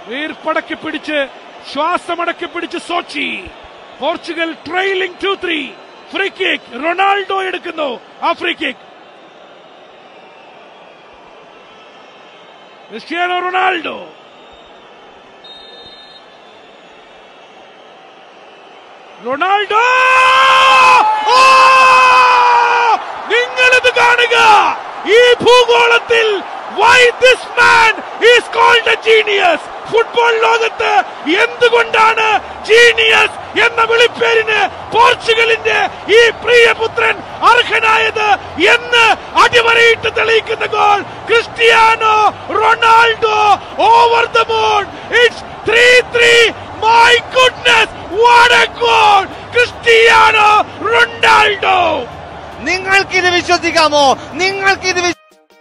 വീർപ്പടക്കി പിടിച്ച് ശ്വാസമടക്കി പിടിച്ച് Sochi Portugal trailing two three free kick Ronaldo എടുക്കുന്നു ആ free kick Cristiano Ronaldo Ronaldo നിങ്ങളിത് കാണുക ഈ ഭൂഗോളത്തിൽ why this man is called a genius football ലോകത്ത് എന്തുകൊണ്ടാണ് ജീനിയസ് എന്ന വിളിപ്പേരിന് പോർച്ചുഗലിന്റെ ഈ പ്രിയപുത്രൻ അർഹനായത് എന്ന് അടിവരയിട്ട് തെളിയിക്കുന്ന goal Cristiano Ronaldo over the moon it's three three my goodness what a goal Cristiano Ronaldo നിങ്ങൾക്കിത് വിശ്വസിക്കാമോ നിങ്ങൾക്കിത് വിശ്വ-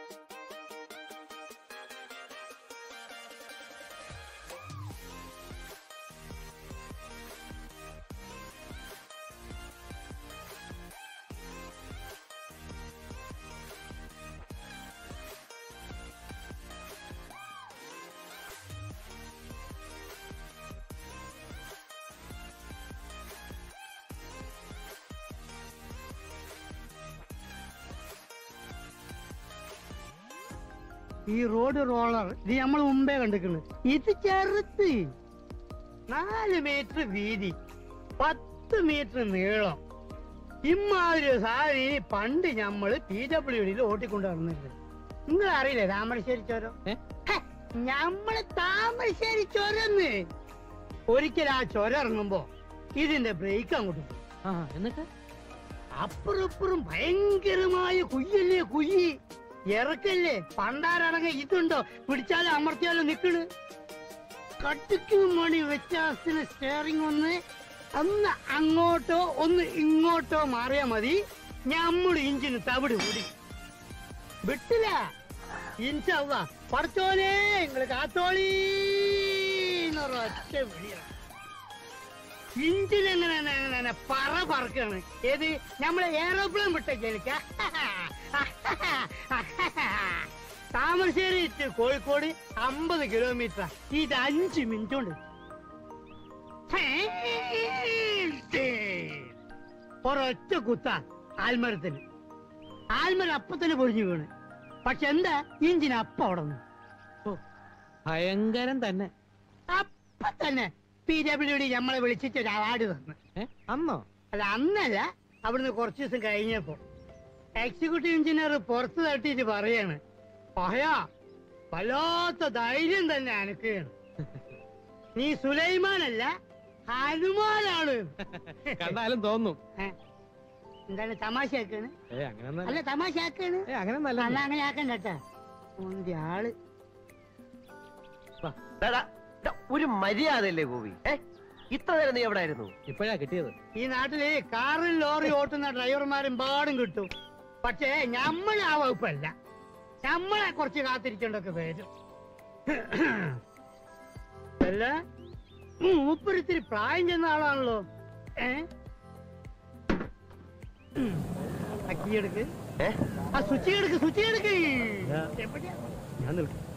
ഈ റോഡ് റോളർ ഇത് നമ്മൾ മുമ്പേ കണ്ടിട്ടുണ്ട് ഇത് ചെറുത്ത് നാല് മീറ്റർ വീതി പത്ത് മീറ്റർ നീളം ഇമ്മാതിരി ഒരു സാരി പണ്ട് ഞമ്മള് പി ഡബ്ല്യു ഡിയിൽ ഓട്ടിക്കൊണ്ട് നടന്നിട്ടുണ്ട് നിങ്ങൾ അറിയില്ലേ താമരശ്ശേരി ചോരം ഹെ, ഞമ്മള് താമരശ്ശേരി ചൊരന്ന് ഒരിക്കൽ ആ ചൊര ഇറങ്ങുമ്പോ ഇതിന്റെ ബ്രേക്ക് അങ്ങോട്ട് പോയി. എന്നിട്ട് അപ്പുറം ഇപ്പുറം ഭയങ്കരമായ കുയ്യല്ലേ കുയ്യി ഇറക്കല്ലേ പണ്ടാരടങ്ങ ഇതുണ്ടോ പിടിച്ചാലും അമർത്തിയാലും നിക്കണ് കട്ടിക്കും മണി വ്യത്യാസത്തിന് സ്റ്റിയറിംഗ് ഒന്ന് ഒന്ന് അങ്ങോട്ടോ ഒന്ന് ഇങ്ങോട്ടോ മാറിയാ മതി ഞമ്മള് ഇഞ്ചിന് തവിട് കൂടി വിട്ടില്ല ഇൻഷല്ല പഠിച്ചോനെ നിങ്ങള് കാത്തോളീ എന്നൊരൊറ്റ വിളിയാണ് ഇഞ്ചിൽ എങ്ങനെ എങ്ങനെ- എങ്ങനെ പറ പറക്കാണ് ഏത് നമ്മളെ എയറോപ്ലെയിൻ വിട്ട ജനിക്ക താമരശ്ശേരി to കോഴിക്കോട് അമ്പത് കിലോമീറ്റർ ഇത് അഞ്ച് മിനിറ്റ് കൊണ്ട് ഒരൊറ്റ കുത്ത ആൽമരത്തിന് ആൽമരം അപ്പത്തന്നെ പൊഴിഞ്ഞു വീണ് പക്ഷെ എന്താ ഇഞ്ചിന് അപ്പ അവിടെ നിന്ന് ഭയങ്കരം തന്നെ അപ്പൊ തന്നെ പി ഡബ്ല്യു ഡി നമ്മളെ വിളിച്ചിട്ട് ഒരു അവാർഡ് തന്നു ഏ? അന്നോ അല്ല അന്നല്ല അവിടുന്ന് കുറച്ച് ദിവസം കഴിഞ്ഞപ്പോ എക്സിക്യൂട്ടീവ് എഞ്ചിനീയർ പുറത്ത് തട്ടിയിട്ട് പറയാണ് പഹയാ വല്ലാത്ത ധൈര്യം തന്നെ അനക്കുകയാണ് നീ സുലൈമാനല്ല ഹനുമാനാണ് കണ്ടാലും തോന്നും ഏ, എന്താണ് തമാശ ആക്കാണ് ഏ അങ്ങനെ അല്ല തമാശ ആക്കാണ് ഏ അങ്ങനെ നല്ല അല്ല അങ്ങനെ ആക്കണ്ട കേട്ടാ ഓന്റെ ആള് ഒരു മര്യാദയല്ലേ ഗോപി ഏ ഇത്ര നേരം നീ എവിടെ ആയിരുന്നു ഇപ്പോഴാ കിട്ടിയത് ഈ നാട്ടില് കാറിൽ ലോറി ഓട്ടുന്ന ഡ്രൈവർമാരും പാടും കിട്ടും പക്ഷേ നമ്മളെ ആ വകുപ്പല്ല നമ്മളെ കുറച്ച് കാത്തിരിക്കേണ്ടൊക്കെ വരും അല്ല മൂപ്പരിത്തിരി പ്രായം ചെന്ന ആളാണല്ലോ ഏ ഉം. ആ key എടുക്ക് ഏ? ആ സ്വിച്ച് എടുക്ക് സ്വിച്ച് എടുക്ക് ഇതാ. എവിടെയാ ഞാൻ നിൽക്കും